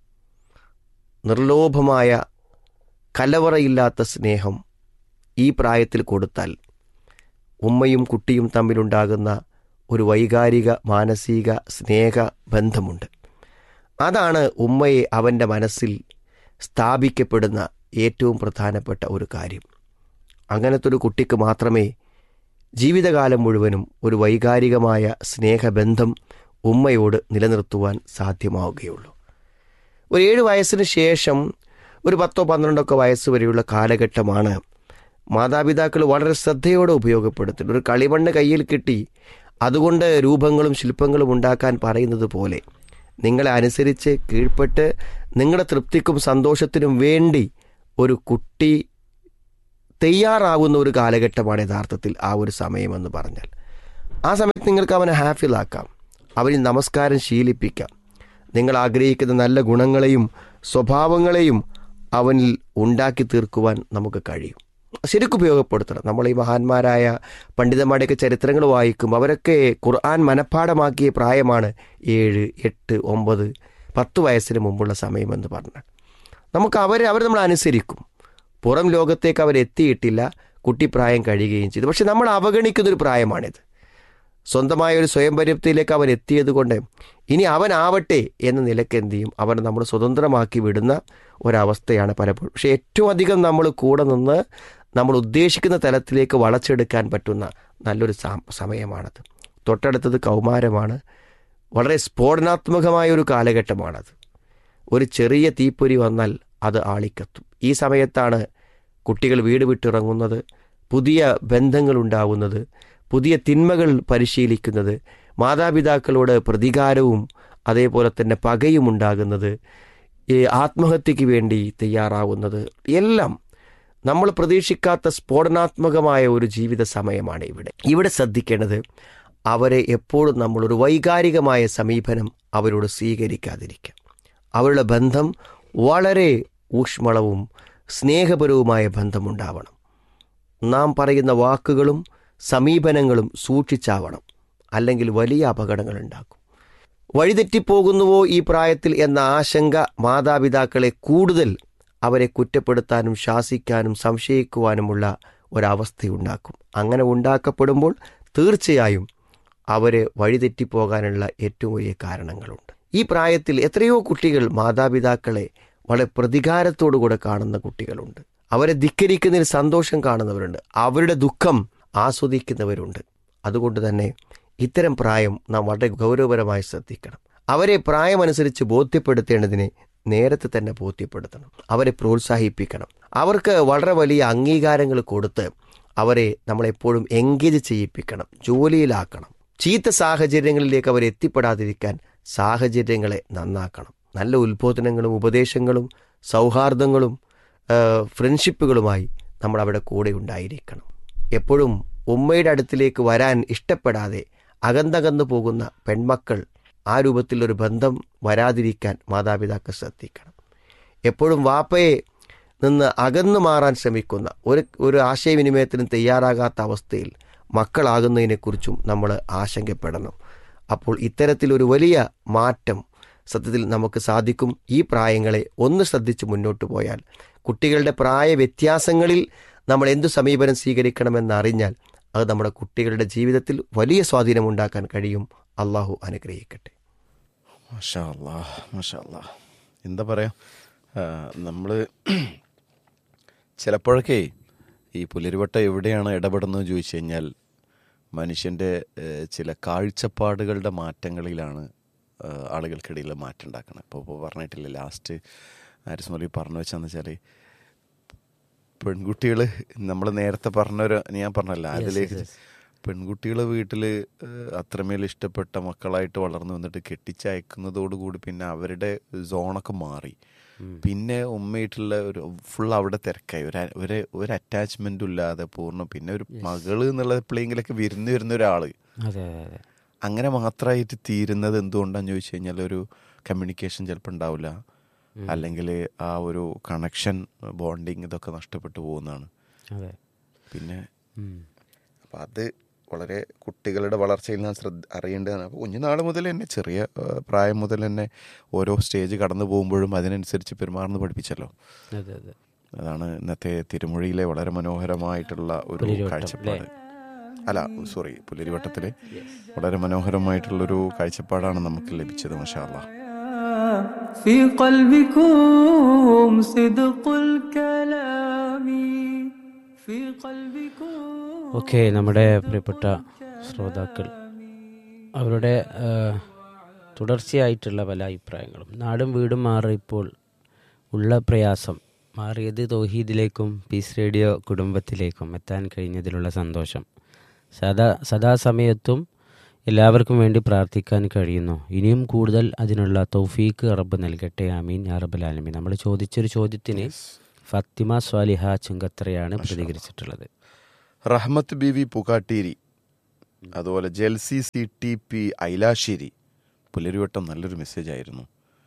നിർലോഭമായ കലവറയില്ലാത്ത സ്നേഹം ഈ പ്രായത്തിൽ കൊടുത്താൽ ഉമ്മയും കുട്ടിയും തമ്മിലുണ്ടാകുന്ന ഒരു വൈകാരിക മാനസിക സ്നേഹ ബന്ധമുണ്ട് അതാണ് ഉമ്മയെ അവൻ്റെ മനസ്സിൽ സ്ഥാപിക്കപ്പെടുന്ന ഏറ്റവും പ്രധാനപ്പെട്ട ഒരു കാര്യം അങ്ങനത്തെ ഒരു കുട്ടിക്ക് മാത്രമേ ജീവിതകാലം മുഴുവനും ഒരു വൈകാരികമായ സ്നേഹബന്ധം ഉമ്മയോട് നിലനിർത്തുവാൻ സാധ്യമാവുകയുള്ളൂ ഒരു ഏഴ് വയസ്സിന് ശേഷം ഒരു പത്തോ പന്ത്രണ്ടൊക്കെ വയസ്സ് വരെയുള്ള കാലഘട്ടമാണ് മാതാപിതാക്കൾ വളരെ ശ്രദ്ധയോടെ ഉപയോഗപ്പെടുത്തുന്നത് ഒരു കളിമണ്ണ് കയ്യിൽ കിട്ടി അതുകൊണ്ട് രൂപങ്ങളും ശില്പങ്ങളും ഉണ്ടാക്കാൻ പറയുന്നത് പോലെ നിങ്ങളെ അനുസരിച്ച് കീഴ്പ്പെട്ട് നിങ്ങളുടെ തൃപ്തിക്കും സന്തോഷത്തിനും വേണ്ടി ഒരു കുട്ടി തയ്യാറാവുന്ന ഒരു കാലഘട്ടമാണ് യഥാർത്ഥത്തിൽ ആ ഒരു സമയമെന്ന് പറഞ്ഞാൽ ആ സമയത്ത് നിങ്ങൾക്ക് അവനെ ഹാഫിലാക്കാം അവന് നമസ്കാരം ശീലിപ്പിക്കാം നിങ്ങൾ ആഗ്രഹിക്കുന്ന നല്ല ഗുണങ്ങളെയും സ്വഭാവങ്ങളെയും അവനിൽ ഉണ്ടാക്കി തീർക്കുവാൻ നമുക്ക് കഴിയും ശരിക്കും ഉപയോഗപ്പെടുത്തണം നമ്മൾ ഈ മഹാന്മാരായ പണ്ഡിതന്മാരുടെയൊക്കെ ചരിത്രങ്ങൾ വായിക്കും അവരൊക്കെ ഖുർആൻ മനഃപ്പാടമാക്കിയ പ്രായമാണ് ഏഴ് എട്ട് ഒമ്പത് പത്ത് വയസ്സിന് മുമ്പുള്ള സമയമെന്ന് പറഞ്ഞാൽ നമുക്ക് അവരെ അവർ നമ്മൾ അനുസരിക്കും പുറം ലോകത്തേക്ക് അവരെത്തിയിട്ടില്ല കുട്ടിപ്രായം കഴിയുകയും ചെയ്തു പക്ഷെ നമ്മൾ അവഗണിക്കുന്നൊരു പ്രായമാണിത് സ്വന്തമായ ഒരു സ്വയം പര്യാപ്തിയിലേക്ക് അവൻ എത്തിയത് കൊണ്ട് ഇനി അവനാവട്ടെ എന്ന നിലയ്ക്ക് എന്ത് ചെയ്യും അവനെ നമ്മൾ സ്വതന്ത്രമാക്കി വിടുന്ന ഒരവസ്ഥയാണ് പലപ്പോഴും പക്ഷേ ഏറ്റവും അധികം നമ്മൾ കൂടെ നിന്ന് നമ്മൾ ഉദ്ദേശിക്കുന്ന തലത്തിലേക്ക് വളച്ചെടുക്കാൻ പറ്റുന്ന നല്ലൊരു സാ- സമയമാണത് തൊട്ടടുത്തത് കൗമാരമാണ് വളരെ സ്ഫോടനാത്മകമായ ഒരു കാലഘട്ടമാണത് ഒരു ചെറിയ തീപ്പൊരി വന്നാൽ അത് ആളിക്കത്തും ഈ സമയത്താണ് കുട്ടികൾ വീട് വിട്ടിറങ്ങുന്നത് പുതിയ ബന്ധങ്ങൾ ഉണ്ടാവുന്നത് പുതിയ തിന്മകൾ പരിശീലിക്കുന്നത് മാതാപിതാക്കളോട് പ്രതികാരവും അതേപോലെ തന്നെ പകയും ഉണ്ടാകുന്നത് ഈ ആത്മഹത്യക്ക് വേണ്ടി തയ്യാറാവുന്നത് എല്ലാം നമ്മൾ പ്രതീക്ഷിക്കാത്ത സ്ഫോടനാത്മകമായ ഒരു ജീവിത സമയമാണ് ഇവിടെ ഇവിടെ ശ്രദ്ധിക്കേണ്ടത് അവരെ എപ്പോഴും നമ്മളൊരു വൈകാരികമായ സമീപനം അവരോട് സ്വീകരിക്കാതിരിക്കുക അവരുടെ ബന്ധം വളരെ ഊഷ്മളവും സ്നേഹപരവുമായ ബന്ധമുണ്ടാവണം നാം പറയുന്ന വാക്കുകളും സമീപനങ്ങളും സൂക്ഷിച്ചാവണം അല്ലെങ്കിൽ വലിയ അപകടങ്ങൾ ഉണ്ടാക്കും വഴിതെറ്റിപ്പോകുന്നുവോ ഈ പ്രായത്തിൽ എന്ന ആശങ്ക മാതാപിതാക്കളെ കൂടുതൽ അവരെ കുറ്റപ്പെടുത്താനും ശാസിക്കാനും സംശയിക്കുവാനുമുള്ള ഒരവസ്ഥയുണ്ടാക്കും അങ്ങനെ ഉണ്ടാക്കപ്പെടുമ്പോൾ തീർച്ചയായും അവരെ വഴിതെറ്റിപ്പോകാനുള്ള ഏറ്റവും വലിയ കാരണങ്ങളുണ്ട് ഈ പ്രായത്തിൽ എത്രയോ കുട്ടികൾ മാതാപിതാക്കളെ വളരെ പ്രതികാരത്തോടുകൂടെ കാണുന്ന കുട്ടികളുണ്ട് അവരെ ധിക്കരിക്കുന്നതിൽ സന്തോഷം കാണുന്നവരുണ്ട് അവരുടെ ദുഃഖം ആസ്വദിക്കുന്നവരുണ്ട് അതുകൊണ്ട് തന്നെ ഇത്തരം പ്രായം നാം വളരെ ഗൗരവപരമായി ശ്രദ്ധിക്കണം അവരെ പ്രായമനുസരിച്ച് ബോധ്യപ്പെടുത്തേണ്ടതിനെ നേരത്തെ തന്നെ ബോധ്യപ്പെടുത്തണം അവരെ പ്രോത്സാഹിപ്പിക്കണം അവർക്ക് വളരെ വലിയ അംഗീകാരങ്ങൾ കൊടുത്ത് അവരെ നമ്മളെപ്പോഴും എൻഗേജ് ചെയ്യിപ്പിക്കണം ജോലിയിലാക്കണം ചീത്ത സാഹചര്യങ്ങളിലേക്ക് അവർ എത്തിപ്പെടാതിരിക്കാൻ സാഹചര്യങ്ങളെ നന്നാക്കണം നല്ല ഉത്ബോധനങ്ങളും ഉപദേശങ്ങളും സൗഹാർദ്ദങ്ങളും ആ, ഫ്രണ്ട്ഷിപ്പുകളുമായി നമ്മൾ അവിടെ കൂടെ ഉണ്ടായിരിക്കണം എപ്പോഴും ഉമ്മയുടെ അടുത്തിലേക്ക് വരാൻ ഇഷ്ടപ്പെടാതെ അകന്തകന്നു പോകുന്ന പെൺമക്കൾ ആ രൂപത്തിലൊരു ബന്ധം വരാതിരിക്കാൻ മാതാപിതാക്കൾ ശ്രദ്ധിക്കണം എപ്പോഴും വാപ്പയെ നിന്ന് അകന്നു മാറാൻ ശ്രമിക്കുന്ന ഒരു ഒരു ആശയവിനിമയത്തിനും തയ്യാറാകാത്ത അവസ്ഥയിൽ മക്കളാകുന്നതിനെക്കുറിച്ചും നമ്മൾ ആശങ്കപ്പെടണം അപ്പോൾ ഇത്തരത്തിലൊരു വലിയ മാറ്റം സത്യത്തിൽ നമുക്ക് സാധിക്കും ഈ പ്രായങ്ങളെ ഒന്ന് ശ്രദ്ധിച്ച് മുന്നോട്ട് പോയാൽ കുട്ടികളുടെ പ്രായ വ്യത്യാസങ്ങളിൽ നമ്മൾ എന്തു സമീപനം സ്വീകരിക്കണമെന്ന് അറിഞ്ഞാൽ അത് നമ്മുടെ കുട്ടികളുടെ ജീവിതത്തിൽ വലിയ സ്വാധീനമുണ്ടാക്കാൻ കഴിയും അള്ളാഹു അനുഗ്രഹിക്കട്ടെ മാഷാ അല്ലാ മാഷാ അല്ലാ എന്താ പറയാ നമ്മൾ ചിലപ്പോഴൊക്കെ ഈ പുലരിവട്ടം എവിടെയാണ് ഇടപെടുന്നത് ചോദിച്ചു കഴിഞ്ഞാൽ മനുഷ്യൻ്റെ ഏഹ്, ചില കാഴ്ചപ്പാടുകളുടെ മാറ്റങ്ങളിലാണ് ഏഹ്, ആളുകൾക്കിടയിൽ മാറ്റം ഉണ്ടാക്കുന്നത് ഇപ്പോൾ ഇപ്പോൾ പറഞ്ഞിട്ടില്ല ലാസ്റ്റ് ആരിസ് മൊലി പറഞ്ഞു വെച്ചാന്ന് വെച്ചാൽ പെൺകുട്ടികൾ നമ്മൾ നേരത്തെ പറഞ്ഞൊരു ഞാൻ പറഞ്ഞല്ല അതിലേക്ക് പെൺകുട്ടികൾ വീട്ടിൽ അത്രമേൽ ഇഷ്ടപ്പെട്ട മക്കളായിട്ട് വളർന്നു വന്നിട്ട് കെട്ടിച്ചയക്കുന്നതോടുകൂടി പിന്നെ അവരുടെ സോണൊക്കെ മാറി പിന്നെ ഉമ്മയായിട്ടുള്ള ഒരു ഫുൾ അവിടെ തിരക്കായി ഒരു ഒരു ഒരു അറ്റാച്ച്മെന്റും ഇല്ലാതെ പൂർണ്ണം പിന്നെ ഒരു മകള് എന്നുള്ള എപ്പോഴെങ്കിലൊക്കെ വിരുന്ന് വരുന്ന ഒരാള് അതെ അതെ അതെ അങ്ങനെ മാത്രമായിട്ട് തീരുന്നത് എന്തുകൊണ്ടാന്ന് ചോദിച്ചു കഴിഞ്ഞാൽ ഒരു കമ്മ്യൂണിക്കേഷൻ ചിലപ്പോൾ ഉണ്ടാവില്ല അല്ലെങ്കിൽ ആ ഒരു കണക്ഷൻ ബോണ്ടിങ് ഇതൊക്കെ നഷ്ടപ്പെട്ടു പോകുന്നതാണ് അതെ പിന്നെ ഉം. അപ്പം അത് വളരെ കുട്ടികളുടെ വളർച്ചയിൽ ഞാൻ ശ്രദ്ധ അറിയേണ്ടതാണ് അപ്പോൾ കുഞ്ഞുനാൾ മുതൽ തന്നെ ചെറിയ ആ, പ്രായം മുതൽ തന്നെ ഓരോ സ്റ്റേജ് കടന്നു പോകുമ്പോഴും അതിനനുസരിച്ച് പെരുമാറുന്ന പഠിപ്പിച്ചല്ലോ അതെ അതെ അതാണ് ഇന്നത്തെ തിരുമൊഴിയിലെ വളരെ മനോഹരമായിട്ടുള്ള ഒരു പുലരിവട്ടം, കാഴ്ചപ്പാട് അല്ല സോറി പുലരിവട്ടത്തിലെ വളരെ മനോഹരമായിട്ടുള്ളൊരു കാഴ്ചപ്പാടാണ് നമുക്ക് ലഭിച്ചത് മഷാല്ല في قلبكم صدق الكلام في قلبكم ഓക്കെ നമ്മുടെ പ്രിയപ്പെട്ട ശ്രോതാക്കൾ അവരുടെ ആ, തുടർച്ചയായിട്ടുള്ള പല അഭിപ്രായങ്ങളും നാടും വീടും മാറി ഇപ്പോൾ ഉള്ള പ്രയാസം മാറിയത് തൗഹീദിലേക്കും പീസ് റേഡിയോ കുടുംബത്തിലേക്കും എത്താൻ കഴിഞ്ഞതിലുള്ള സന്തോഷം സദാ സദാസമയത്തും എല്ലാവർക്കും വേണ്ടി പ്രാർത്ഥിക്കാൻ കഴിയുന്നു ഇനിയും കൂടുതൽ അതിനുള്ള തൗഫീക്ക് റബ്ബ് നൽകട്ടെ ആമീൻ യാ റബ്ബൽ ആലമീൻ നമ്മൾ ചോദിച്ചൊരു ചോദ്യത്തിന് ഫത്തിമ സ്വാലിഹ ചുങ്കത്രയാണ് പ്രതികരിച്ചിട്ടുള്ളത് റഹ്മത്ത് ബി വി പുകാട്ടീരി അതുപോലെ Jelsi C T P Ailassery Pularivattam നല്ലൊരു മെസ്സേജ് ആയിരുന്നു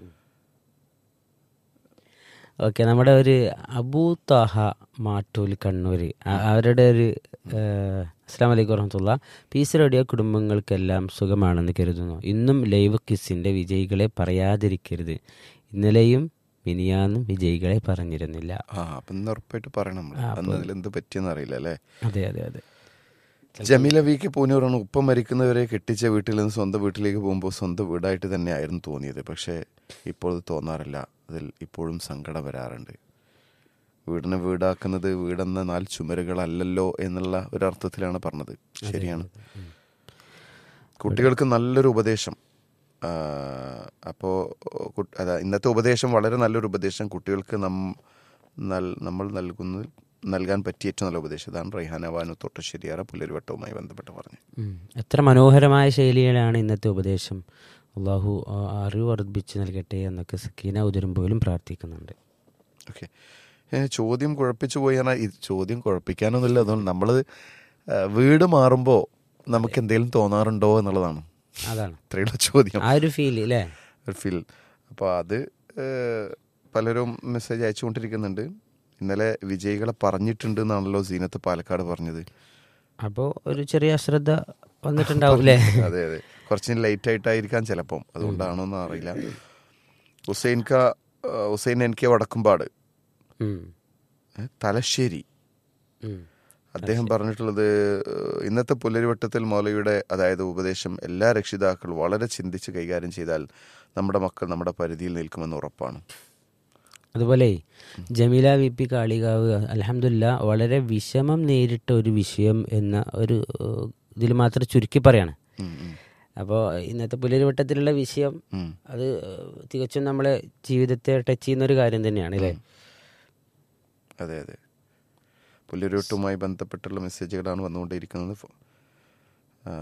ഓക്കെ നമ്മുടെ ഒരു അബൂ താഹ മാട്ടൂൽ കണ്ണൂർ അവരുടെ ഒരു അസ്സാം വലൈക്കും വറഹമത്തുള്ള പീസ് റേഡിയോ കുടുംബങ്ങൾക്കെല്ലാം സുഖമാണെന്ന് കരുതുന്നു ഇന്നും ലൈവ് കിസിൻ്റെ വിജയികളെ പറയാതിരിക്കരുത് ഇന്നലെയും മിനിയാന്നും വിജയികളെ പറഞ്ഞിരുന്നില്ല ആ അപ്പം ഇന്ന് ഉറപ്പായിട്ട് പറയണം നമ്മൾ അന്ന് അതിൽ എന്ത് പറ്റിയെന്ന് അറിയില്ല അല്ലേ അതെ അതെ അതെ ജമീല വി കെ പൂനൂറാണ് ഉപ്പ മരിക്കുന്നവരെ കെട്ടിച്ച വീട്ടിൽ നിന്ന് സ്വന്തം വീട്ടിലേക്ക് പോകുമ്പോൾ സ്വന്തം വീടായിട്ട് തന്നെയായിരുന്നു തോന്നിയത് പക്ഷേ ഇപ്പോൾ അത് തോന്നാറില്ല അതിൽ ഇപ്പോഴും സങ്കടം വരാറുണ്ട് വീടിനെ വീടാക്കുന്നത് വീടെന്ന നാല് ചുമരുകളല്ലല്ലോ എന്നുള്ള ഒരർത്ഥത്തിലാണ് പറഞ്ഞത് ശരിയാണ് കുട്ടികൾക്ക് നല്ലൊരു ഉപദേശം ആ, അപ്പോ കു- അതാ ഇന്നത്തെ ഉപദേശം വളരെ നല്ലൊരു ഉപദേശം കുട്ടികൾക്ക് നം നൽ- നമ്മൾ നൽകുന്ന നൽകാൻ പറ്റിയ ഏറ്റവും നല്ല ഉപദേശം ഇതാണ് റൈഹാന വാനു തൊട്ടശ്ശേരിയാറ പുലരിവട്ടവുമായി ബന്ധപ്പെട്ട് പറഞ്ഞു ഉം. എത്ര മനോഹരമായ ശൈലിയിലാണ് ഇന്നത്തെ ഉപദേശം അള്ളാഹു ആ, അറിവ് വർദ്ധിപ്പിച്ച് നൽകട്ടെ എന്നൊക്കെ സക്കീന ഉതിരുമ്പോലും പ്രാർത്ഥിക്കുന്നുണ്ട് ഓക്കെ ചോദ്യം കുഴപ്പിച്ചു പോയി പറഞ്ഞാൽ ഇത് ചോദ്യം കുഴപ്പിക്കാനൊന്നുമില്ല അതുകൊണ്ട് നമ്മൾ വീട് മാറുമ്പോൾ നമുക്ക് എന്തെങ്കിലും തോന്നാറുണ്ടോ എന്നുള്ളതാണ് അതാണ് ഇത്രയുള്ള ചോദ്യം ആ ഒരു ഫീൽ അല്ലേ ഒരു ഫീൽ അപ്പോൾ അത് ഏഹ്, പലരും മെസ്സേജ് അയച്ചുകൊണ്ടിരിക്കുന്നുണ്ട് ഇന്നലെ വിജയികളെ പറഞ്ഞിട്ടുണ്ട് എന്നാണല്ലോ സീനത്ത് പാലക്കാട് പറഞ്ഞത് അപ്പോൾ ഒരു ചെറിയ അശ്രദ്ധ വന്നിട്ടുണ്ടാവും അല്ലേ അതെ അതെ കുറച്ച് ലേറ്റ് ആയിട്ടായിരിക്കാം ചിലപ്പം അതുകൊണ്ടാണോന്ന് അറിയില്ല ഹുസൈൻ ക ഏഹ്, ഹുസൈൻ എൻ കെ വടക്കുംപാട് ഉം. ഏഹ്, തലശ്ശേരി ഉം. അദ്ദേഹം പറഞ്ഞിട്ടുള്ളത് ഏഹ്, ഇന്നത്തെ പുലരിവട്ടത്തിൽ മൗലയുടെ അതായത് ഉപദേശം എല്ലാ രക്ഷിതാക്കളും വളരെ ചിന്തിച്ച് കൈകാര്യം ചെയ്താൽ നമ്മുടെ മക്കൾ നമ്മുടെ പരിധിയിൽ നിൽക്കുമെന്ന് ഉറപ്പാണ് അതുപോലെ ജമീല വി പി കാളികാവ് അലഹമില്ല വളരെ വിഷമം നേരിട്ട ഒരു വിഷയം എന്ന ഒരു ഇതിൽ മാത്രം ചുരുക്കി പറയാണ് ഉം, ഉം, അപ്പോൾ ഇന്നത്തെ പുലരിവട്ടത്തിലുള്ള വിഷയം ഉം. അത് തികച്ചും നമ്മളെ ജീവിതത്തെ ടച്ച് ചെയ്യുന്ന ഒരു കാര്യം തന്നെയാണ് അല്ലേ അതെ അതെ പുലരിവട്ടവുമായി ബന്ധപ്പെട്ടുള്ള മെസ്സേജുകളാണ് വന്നുകൊണ്ടിരിക്കുന്നത് ഫോ- ആ,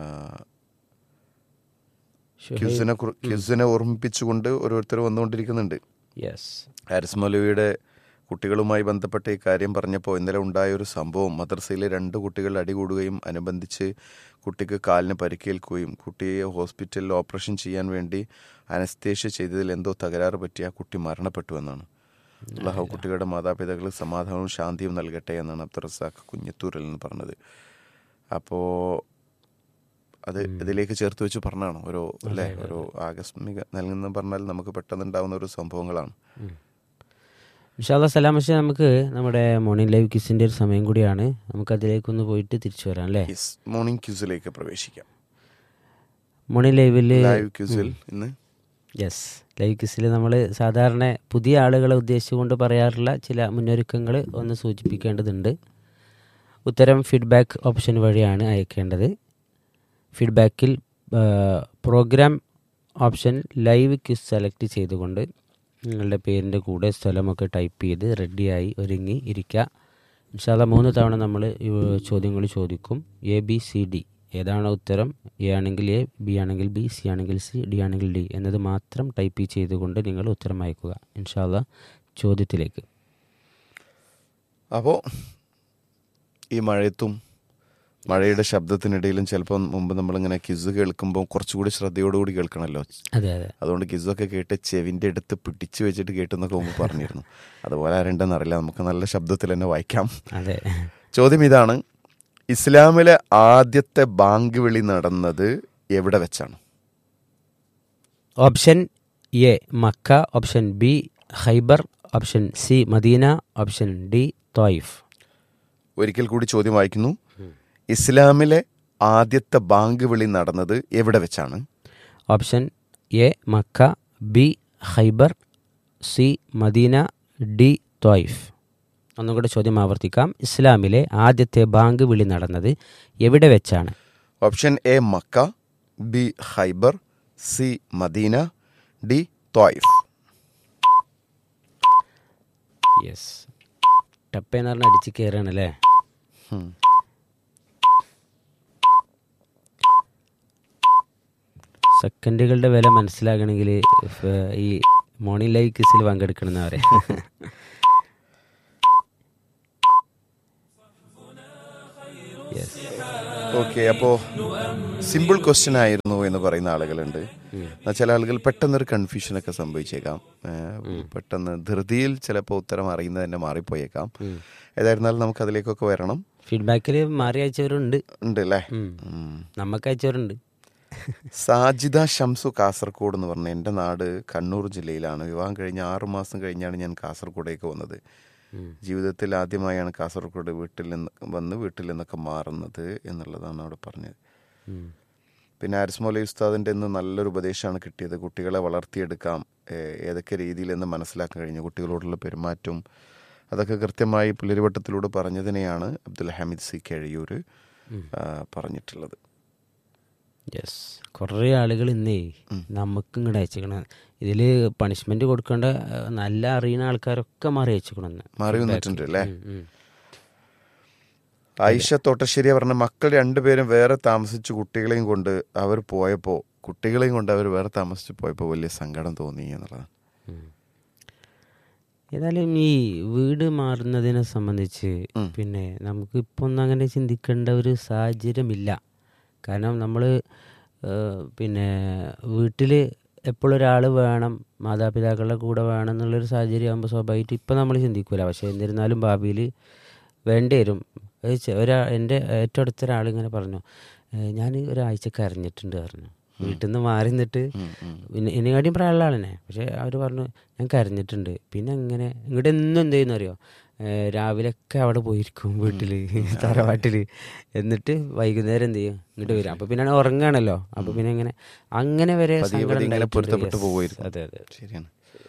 ക്യൂസിനെ കുറി- ക്യൂസിനെ ഓർമ്മിപ്പിച്ചുകൊണ്ട് ഓരോരുത്തർ വന്നുകൊണ്ടിരിക്കുന്നുണ്ട് യെസ് ഹാരിസ് മൗലവിയുടെ കുട്ടികളുമായി ബന്ധപ്പെട്ട ഈ കാര്യം പറഞ്ഞപ്പോൾ ഇന്നലെ ഉണ്ടായ ഒരു സംഭവം മദ്രസയിലെ രണ്ട് കുട്ടികൾ അടികൂടുകയും അനുബന്ധിച്ച് കുട്ടിക്ക് കാലിന് പരിക്കേൽക്കുകയും കുട്ടിയെ ഹോസ്പിറ്റലിൽ ഓപ്പറേഷൻ ചെയ്യാൻ വേണ്ടി അനസ്തേഷ്യ ചെയ്തതിൽ എന്തോ തകരാറ് പറ്റി ആ കുട്ടി മരണപ്പെട്ടു എന്നാണ് അള്ളാഹു കുട്ടികളുടെ മാതാപിതാക്കൾ സമാധാനവും ശാന്തിയും നൽകട്ടെ എന്നാണ് അബ്ദുൾ റസാഖ് കുഞ്ഞത്തൂരിൽ നിന്ന് പറഞ്ഞത് അപ്പോൾ അത് ഇതിലേക്ക് ചേർത്ത് വെച്ച് പറഞ്ഞാണ് ഓരോ അല്ലേ ഓരോ ആകസ്മിക നൽകുന്ന പറഞ്ഞാൽ നമുക്ക് പെട്ടെന്ന് ഉണ്ടാവുന്ന ഒരു സംഭവങ്ങളാണ് ഇൻഷാല്ല സലാം പക്ഷേ നമുക്ക് നമ്മുടെ മോർണിംഗ് ലൈവ് കിസിൻ്റെ ഒരു സമയം കൂടിയാണ് നമുക്ക് അതിലേക്കൊന്ന് പോയിട്ട് തിരിച്ചു വരാം അല്ലേ യെസ് മോർണിംഗ് ക്യൂസിലേക്ക് പ്രവേശിക്കാം മോർണിംഗ് ലൈവിൽ ലൈവ് ക്യൂസിൽ ഇന്ന് യെസ് ലൈവ് കിസിൽ നമ്മൾ സാധാരണ പുതിയ ആളുകളെ ഉദ്ദേശിച്ചുകൊണ്ട് പറയാറുള്ള ചില മുന്നൊരുക്കങ്ങൾ ഒന്ന് സൂചിപ്പിക്കേണ്ടതുണ്ട് ഉത്തരം ഫീഡ്ബാക്ക് ഓപ്ഷൻ വഴിയാണ് അയക്കേണ്ടത് ഫീഡ്ബാക്കിൽ programme option live quiz select ചെയ്തുകൊണ്ട് നിങ്ങളുടെ പേരിൻ്റെ കൂടെ സ്ഥലമൊക്കെ ടൈപ്പ് ചെയ്ത് റെഡിയായി ഒരുങ്ങി ഇരിക്കുക ഇൻഷാല്ല മൂന്ന് തവണ നമ്മൾ ചോദ്യങ്ങൾ ചോദിക്കും എ ബി സി ഡി ഏതാണോ ഉത്തരം എ ആണെങ്കിൽ എ ബി ആണെങ്കിൽ ബി സി ആണെങ്കിൽ സി ഡി ആണെങ്കിൽ ഡി എന്നത് മാത്രം ടൈപ്പ് ചെയ്തുകൊണ്ട് നിങ്ങൾ ഉത്തരം അയക്കുക ഇൻഷാല്ല ചോദ്യത്തിലേക്ക് അപ്പോൾ ഈ മഴയത്തും മഴയുടെ ശബ്ദത്തിനിടയിലും ചിലപ്പോൾ മുമ്പ് നമ്മളിങ്ങനെ കിസ് കേൾക്കുമ്പോൾ കുറച്ചുകൂടി ശ്രദ്ധയോടുകൂടി കേൾക്കണമല്ലോ അതെ അതെ അതുകൊണ്ട് കിസ്സൊക്കെ കേട്ട് ചെവിൻ്റെ അടുത്ത് പിടിച്ചു വെച്ചിട്ട് കേട്ടെന്നൊക്കെ മുമ്പ് പറഞ്ഞിരുന്നു അതുപോലെ ആരുണ്ടെന്ന് അറിയില്ല നമുക്ക് നല്ല ശബ്ദത്തിൽ തന്നെ വായിക്കാം അതെ ചോദ്യം ഇതാണ് ഇസ്ലാമിലെ ആദ്യത്തെ ബാങ്ക് വിളി നടന്നത് എവിടെ വെച്ചാണ് option A Mecca option B Khaybar option C Medina option D Taif ഒരിക്കൽ കൂടി ചോദ്യം വായിക്കുന്നു ഇസ്ലാമിലെ ആദ്യത്തെ ബാങ്ക് വിളി നടന്നത് എവിടെ വെച്ചാണ് option A Mecca B Khaybar C Medina D Taif ഒന്നും കൂടെ ചോദ്യം ആവർത്തിക്കാം ഇസ്ലാമിലെ ആദ്യത്തെ ബാങ്ക് വിളി നടന്നത് എവിടെ വെച്ചാണ് option A Mecca B Khaybar C Medina D Taif yes ടപ്പേന്ന് പറഞ്ഞ അടിച്ച് കയറാണല്ലേ സെക്കൻഡുകളുടെ വില മനസ്സിലാകണമെങ്കിൽ ഈ മോർണിംഗ് ലൈവ് കിസിൽ പങ്കെടുക്കണം എന്നാ പറയാ യെസ് ഓക്കെ അപ്പോൾ സിമ്പിൾ ക്വസ്റ്റ്യൻ ആയിരുന്നു എന്ന് പറയുന്ന ആളുകളുണ്ട് എന്നാൽ ചില ആളുകൾ പെട്ടെന്നൊരു കൺഫ്യൂഷനൊക്കെ സംഭവിച്ചേക്കാം ഏഹ് പെട്ടെന്ന് ധൃതിയിൽ ചിലപ്പോൾ ഉത്തരം അറിയുന്നത് തന്നെ മാറിപ്പോയേക്കാം ഏതായിരുന്നാലും നമുക്ക് അതിലേക്കൊക്കെ വരണം ഫീഡ്ബാക്കിൽ മാറി അയച്ചവരുണ്ട് ഉണ്ട് അല്ലേ ഉം. ഉം. നമുക്ക് അയച്ചവരുണ്ട് സാജിദ ഷംസു കാസർഗോഡ് എന്ന് പറഞ്ഞ എൻ്റെ നാട് കണ്ണൂർ ജില്ലയിലാണ് വിവാഹം കഴിഞ്ഞ് ആറു മാസം കഴിഞ്ഞാണ് ഞാൻ കാസർഗോഡേക്ക് വന്നത് ജീവിതത്തിൽ ആദ്യമായാണ് കാസർഗോഡ് വീട്ടിൽ നിന്ന് വന്ന് വീട്ടിൽ നിന്നൊക്കെ മാറുന്നത് എന്നുള്ളതാണ് അവിടെ പറഞ്ഞത് ഉം. പിന്നെ ആരിസ് മൗലി ഉസ്താദിൻ്റെ ഇന്ന് നല്ലൊരു ഉപദേശമാണ് കിട്ടിയത് കുട്ടികളെ വളർത്തിയെടുക്കാം ഏഹ് ഏതൊക്കെ രീതിയിലെന്ന് മനസ്സിലാക്കാൻ കഴിഞ്ഞു കുട്ടികളോടുള്ള പെരുമാറ്റവും അതൊക്കെ കൃത്യമായി പുലരിവട്ടത്തിലൂടെ പറഞ്ഞതിനെയാണ് അബ്ദുൽ ഹമീദ് സി കഴിയൂർ പറഞ്ഞിട്ടുള്ളത് യെസ് കുറേ ആളുകൾ ഇന്നേ നമുക്ക് ഇങ്ങോട്ട് അയച്ചേക്കണ ഇതിൽ പണിഷ്മെന്റ് കൊടുക്കേണ്ട ആ, നല്ല അറിയുന്ന ആൾക്കാരൊക്കെ മാറി അയച്ചേക്കണെന്ന് മാറി വന്നിട്ടുണ്ട് അല്ലേ ആയിഷ തോട്ടശ്ശേരി പറഞ്ഞ മക്കൾ രണ്ടുപേരും വേറെ താമസിച്ചു കുട്ടികളെയും കൊണ്ട് അവർ പോയപ്പോൾ കുട്ടികളെയും കൊണ്ട് അവർ വേറെ താമസിച്ച് പോയപ്പോൾ വലിയ സങ്കടം തോന്നി എന്നുള്ളതാണ് ഏതായാലും ഈ വീട് മാറുന്നതിനെ സംബന്ധിച്ച് പിന്നെ നമുക്ക് ഇപ്പൊ ഒന്നും അങ്ങനെ ചിന്തിക്കേണ്ട ഒരു സാഹചര്യമില്ല കാരണം നമ്മൾ പിന്നെ വീട്ടിൽ എപ്പോഴും ഒരാൾ വേണം മാതാപിതാക്കളുടെ കൂടെ വേണം എന്നുള്ളൊരു സാഹചര്യം ആകുമ്പോൾ സ്വാഭാവികമായിട്ട് ഇപ്പം നമ്മൾ ചിന്തിക്കൂല പക്ഷേ എന്നിരുന്നാലും ഭാവിയിൽ വേണ്ടി വരും അത് ചെ- ഒരാ എൻ്റെ ഏറ്റവും അടുത്ത ഒരാളിങ്ങനെ പറഞ്ഞു ഞാൻ ഒരാഴ്ച കരഞ്ഞിട്ടുണ്ട് പറഞ്ഞു വീട്ടിൽ നിന്ന് മാറി നിന്നിട്ട് പിന്നെ എന്നെക്കാട്ടിയും പ്രായമുള്ള ആളെന്നെ പക്ഷെ അവർ പറഞ്ഞു ഞാൻ കരഞ്ഞിട്ടുണ്ട് പിന്നെ അങ്ങനെ ഇങ്ങോട്ട് എന്നും എന്ത് ചെയ്യുന്ന അറിയോ ഏഹ് രാവിലെയൊക്കെ അവിടെ പോയിരിക്കും വീട്ടിൽ തറവാട്ടിൽ എന്നിട്ട് വൈകുന്നേരം എന്ത് ചെയ്യും ഇങ്ങോട്ട് വരും അപ്പൊ പിന്നെ ഉറങ്ങാണല്ലോ അപ്പൊ പിന്നെ ഇങ്ങനെ അങ്ങനെ വരെ പതിയെ സങ്കടം പതിയെ ഇങ്ങനെ ഉണ്ടായിട്ടുണ്ട്. പൊരുത്തപ്പെട്ട് Yes. പോവുമായിരുന്നു. അതെ അതെ ശരിയാണ്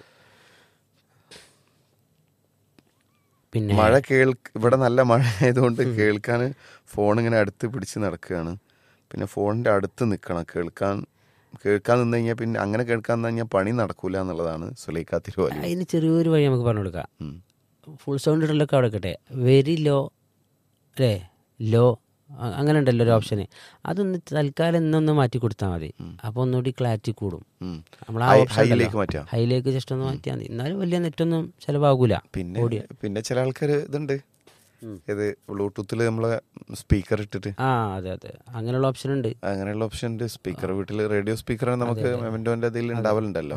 പിന്നെ മഴ കേൾക്ക് ഇവിടെ നല്ല മഴ ആയതുകൊണ്ട് കേൾക്കാൻ ഫോൺ ഇങ്ങനെ അടുത്ത് പിടിച്ച് നടക്കുകയാണ് പിന്നെ ഫോണിന്റെ അടുത്ത് നിൽക്കണം കേൾക്കാൻ കേൾക്കാൻ നിന്ന് കഴിഞ്ഞാൽ പിന്നെ അങ്ങനെ കേൾക്കാൻ നിന്ന് കഴിഞ്ഞാൽ പണി നടക്കൂല എന്നുള്ളതാണ് സുലൈഖ തിരുവാലി അതിന് ചെറിയൊരു വഴി നമുക്ക് പറഞ്ഞു കൊടുക്കാം ഫുൾ സൗണ്ട് ഇടലൊക്കെ അവിടെ കിട്ടെ വെരി ലോ അല്ലേ ലോ അങ്ങനെ ഉണ്ടല്ലോ ഒരു ഓപ്ഷന് അതൊന്ന് തൽക്കാലം ഇന്നൊന്ന് മാറ്റി കൊടുത്താൽ മതി അപ്പോൾ ഒന്നുകൂടി ക്ലാരിറ്റി കൂടും ഉം. നമ്മൾ ആ ഹൈ- option ഹൈയിലേക്ക് ഉണ്ടല്ലോ, മാറ്റാം. ഹൈയിലേക്ക് ജസ്റ്റ് ഒന്ന് മാറ്റിയാൽ മതി എന്നാലും വലിയ നെറ്റൊന്നും ചിലവാകൂല പിന്നെ പിന്നെ ചില ആൾക്കാർ ഇതുണ്ട് ഇത് ബ്ലൂടൂത്തിൽ നമ്മളെ സ്പീക്കർ ഇട്ടിട്ട് ആ അതെ അതെ അങ്ങനെയുള്ള ഓപ്ഷൻ ഉണ്ട് അങ്ങനെയുള്ള ഓപ്ഷൻ ഉണ്ട് സ്പീക്കർ വീട്ടിൽ റേഡിയോ സ്പീക്കർ നമുക്ക് മെമൻറ്റോന്റെ അതിൽ ഉണ്ടാവലുണ്ടല്ലോ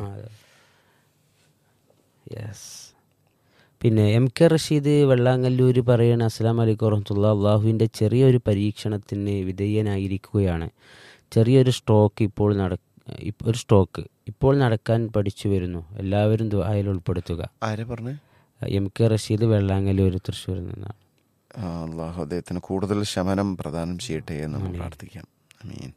യെസ് പിന്നെ എം കെ റഷീദ് വെള്ളാങ്ങല്ലൂർ പറയണ അസ്സാം വലൈക്കും വറഹമത്തുള്ള അള്ളാഹുവിൻ്റെ ചെറിയൊരു പരീക്ഷണത്തിന് വിധേയനായിരിക്കുകയാണ് ചെറിയൊരു സ്ട്രോക്ക് ഇപ്പോൾ നട ഇപ്പ- ഒരു സ്ട്രോക്ക് ഇപ്പോൾ നടക്കാൻ പഠിച്ചു വരുന്നു എല്ലാവരും ദുആയിൽ ഉൾപ്പെടുത്തുക ആരെ പറഞ്ഞു എം കെ റഷീദ് വെള്ളാങ്ങല്ലൂർ തൃശ്ശൂരിൽ നിന്നാണ് അള്ളാഹു അദ്ദേഹത്തിന് കൂടുതൽ ശമനം പ്രദാനം ചെയ്യട്ടെ എന്ന് നമ്മൾ പ്രാർത്ഥിക്കാം അമീൻ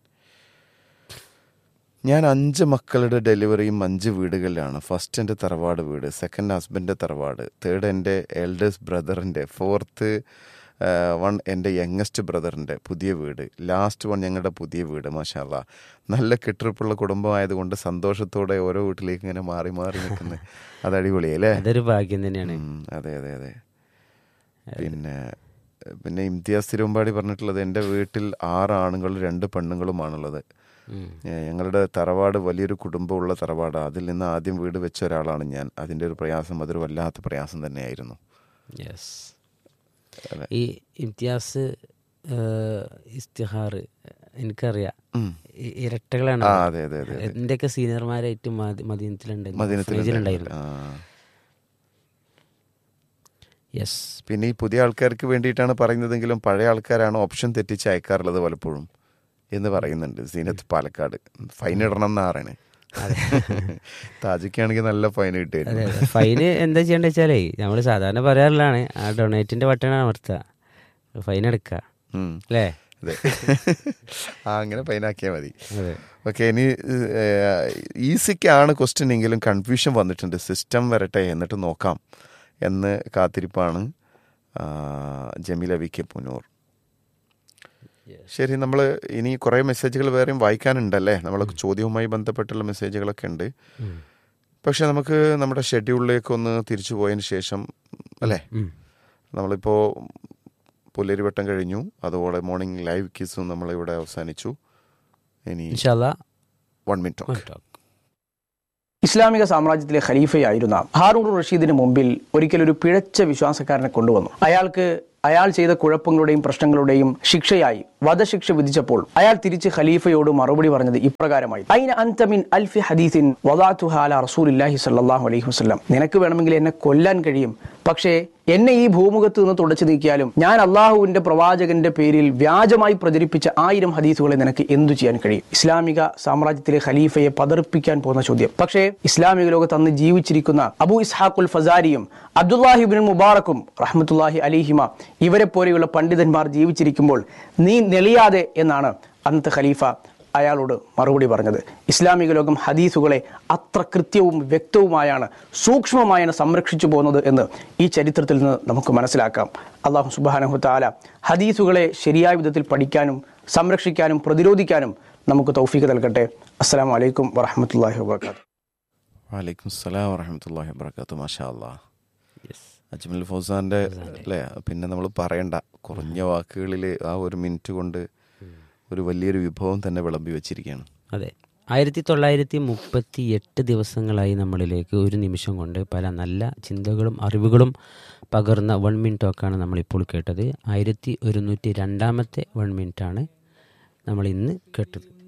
ഞാൻ അഞ്ച് മക്കളുടെ ഡെലിവറിയും അഞ്ച് വീടുകളിലാണ് ഫസ്റ്റ് എൻ്റെ തറവാട് വീട് സെക്കൻഡ് ഹസ്ബൻഡ് തറവാട് തേർഡ് എൻ്റെ എൽഡേഴ്സ് ബ്രദറിൻ്റെ ഫോർത്ത് വൺ എൻ്റെ യങ്ങസ്റ്റ് ബ്രദറിൻ്റെ പുതിയ വീട് ലാസ്റ്റ് വൺ ഞങ്ങളുടെ പുതിയ വീട് മാഷാല്ല നല്ല കെട്ടിറപ്പുള്ള കുടുംബമായതുകൊണ്ട് സന്തോഷത്തോടെ ഓരോ വീട്ടിലേക്ക് ഇങ്ങനെ മാറി മാറി നിൽക്കുന്നത് അത് അടിപൊളിയല്ലേ അതൊരു ഭാഗ്യം തന്നെയാണ് ഉം, അതെ അതെ അതെ പിന്നെ പിന്നെ ഇംതിയാസ് തിരുവമ്പാടി പറഞ്ഞിട്ടുള്ളത് എൻ്റെ വീട്ടിൽ ആറ് ആണുങ്ങളും രണ്ട് പെണ്ണുങ്ങളുമാണുള്ളത് ഉം. ഏ, ഞങ്ങളുടെ തറവാട് വലിയൊരു കുടുംബമുള്ള തറവാട് അതിൽ നിന്ന് ആദ്യം വീട് വെച്ച ഒരാളാണ് ഞാൻ അതിൻ്റെ ഒരു പ്രയാസം അതൊരു വല്ലാത്ത പ്രയാസം തന്നെയായിരുന്നു യെസ് അതെ. ഈ ഇംതിയാസ് ഏഹ്, ഇസ്തിഹാർ എനിക്കറിയാം ഉം. ഈ ഇരട്ടകളാണ് ആ അവർ. അതെ അതെ അതെ എന്റെയൊക്കെ സീനിയർമാരായിട്ട് മദീനത്തിലുണ്ടായിരുന്നു മദീനത്തിലുണ്ടായിരുന്നു. ആ. യെസ് പിന്നെ ഈ പുതിയ ആൾക്കാർക്ക് വേണ്ടിയിട്ടാണ് പറയുന്നതെങ്കിലും പഴയ ആൾക്കാരാണ് ഓപ്ഷൻ തെറ്റിച്ച് അയക്കാറുള്ളത് പലപ്പോഴും എന്ന് പറയുന്നുണ്ട് സീനത്ത് പാലക്കാട് ഫൈൻ ഇടണം എന്നാ പറയണേ താജിക്കാണെങ്കിൽ നല്ല ഫൈൻ അതെ കിട്ടുമായിരുന്നു അതെ ഫൈന് എന്താ ചെയ്യേണ്ട വെച്ചാലേ നമ്മൾ സാധാരണ പറയാറുള്ളതാണ് ആ ഡൊണേറ്റിന്റെ ബട്ടൺ അമർത്തുക ഫൈൻ എടുക്കുക ഉം. അല്ലേ അതെ ആ അങ്ങനെ ഫൈനാക്കിയാൽ മതി അതെ ഓക്കെ ഇനി ഈസിക്കാണ് ക്വസ്റ്റ്യൻ എങ്കിലും കൺഫ്യൂഷൻ വന്നിട്ടുണ്ട് സിസ്റ്റം വരട്ടെ എന്നിട്ട് നോക്കാം എന്ന് കാത്തിരിപ്പാണ് ആ, ജമീല വി കെ പുനൂർ ശരി നമ്മൾ ഇനി കുറേ മെസ്സേജുകൾ വേറെയും വായിക്കാനുണ്ടല്ലേ നമ്മൾ ചോദ്യവുമായി ബന്ധപ്പെട്ടുള്ള മെസ്സേജുകളൊക്കെ ഉണ്ട് പക്ഷെ നമുക്ക് നമ്മുടെ ഷെഡ്യൂളിലേക്ക് ഒന്ന് തിരിച്ചു പോയതിന് ശേഷം അല്ലേ ഉം. നമ്മളിപ്പോൾ പുല്ലരിവട്ടം കഴിഞ്ഞു അതുപോലെ മോർണിംഗ് ലൈവ് കിസും നമ്മളിവിടെ അവസാനിച്ചു ഇനി ഇൻഷാല്ലാ വൺ മിനിറ്റ് ടോക്ക് ഇസ്ലാമിക സാമ്രാജ്യത്തിലെ ഖലീഫയായിരുന്ന ഹാറൂൺ റഷീദിന് മുമ്പിൽ ഒരിക്കൽ ഒരു പിഴച്ച വിശ്വാസക്കാരനെ കൊണ്ടുവന്നു അയാൾക്ക് അയാൾ ചെയ്ത കുഴപ്പങ്ങളുടെയും പ്രശ്നങ്ങളുടെയും ശിക്ഷയായി വധശിക്ഷ വിധിച്ചപ്പോൾ അയാൾ തിരിച്ച് ഖലീഫയോട് മറുപടി പറഞ്ഞത് ഇപ്രകാരമായി "അയ്ന അൻത മിൻ അൽഫി ഹദീസിൻ വദഅതുഹ അലാ റസൂലില്ലാഹി സ്വല്ലല്ലാഹു അലൈഹി വസല്ലം നിനക്ക് വേണമെങ്കിൽ എന്നെ കൊല്ലാൻ കഴിയും പക്ഷേ എന്നെ ഈ ഭൂമുഖത്ത് നിന്ന് തുടച്ചു നീക്കിയാലും ഞാൻ അള്ളാഹുവിന്റെ പ്രവാചകന്റെ പേരിൽ വ്യാജമായി പ്രചരിപ്പിച്ച ആയിരം ഹദീസുകളെ നിനക്ക് എന്തു ചെയ്യാൻ കഴിയും ഇസ്ലാമിക സാമ്രാജ്യത്തിലെ ഖലീഫയെ പതർപ്പിക്കാൻ പോകുന്ന ചോദ്യം പക്ഷേ ഇസ്ലാമിക ലോകത്ത് അന്ന് ജീവിച്ചിരിക്കുന്ന അബു ഇസ്ഹാഖുൽ ഫസാരിയും അബ്ദുല്ലാഹിബിൻ മുബാറക്കും റഹ്മത്തുല്ലാഹി അലിഹിമ ഇവരെ പോലെയുള്ള പണ്ഡിതന്മാർ ജീവിച്ചിരിക്കുമ്പോൾ നീ നെളിയാതെ എന്നാണ് അന്നത്തെ ഖലീഫ അയാളോട് മറുപടി പറഞ്ഞത് ഇസ്ലാമിക ലോകം ഹദീസുകളെ അത്ര കൃത്യവും വ്യക്തവുമായാണ് സൂക്ഷ്മമായാണ് സംരക്ഷിച്ചു പോകുന്നത് എന്ന് ഈ ചരിത്രത്തിൽ നിന്ന് നമുക്ക് മനസ്സിലാക്കാം അള്ളാഹു സുബാനഹു താല ഹദീസുകളെ ശരിയായ വിധത്തിൽ പഠിക്കാനും സംരക്ഷിക്കാനും പ്രതിരോധിക്കാനും നമുക്ക് തൗഫീക്ക് നൽകട്ടെ അസ്സാം വലൈക്കും വറഹമത്തല്ലാഹി വാബർക്കാത്തു വലൈക്കും സ്സലാം വറഹമത്തല്ലാഹി വബർക്കാത്തു മാഷാ അല്ലാ യെസ് അജ്മൽ ഫൗസാന്റെ അല്ലേ പിന്നെ നമ്മൾ പറയണ്ട കുറഞ്ഞ വാക്കുകളിൽ ആ ഒരു മിനിറ്റ് കൊണ്ട് ഒരു വലിയൊരു വിഭവം തന്നെ വിളമ്പി വെച്ചിരിക്കുകയാണ് അതെ ആയിരത്തി തൊള്ളായിരത്തി മുപ്പത്തി എട്ട് ദിവസങ്ങളായി നമ്മളിലേക്ക് ഒരു നിമിഷം കൊണ്ട് പല നല്ല ചിന്തകളും അറിവുകളും പകർന്ന വൺ മിൻ ടോക്കാണ് നമ്മളിപ്പോൾ കേട്ടത് ആയിരത്തി ഒരുന്നൂറ്റി രണ്ടാമത്തെ വൺ മിനിറ്റാണ് നമ്മൾ ഇന്ന് കേട്ടത്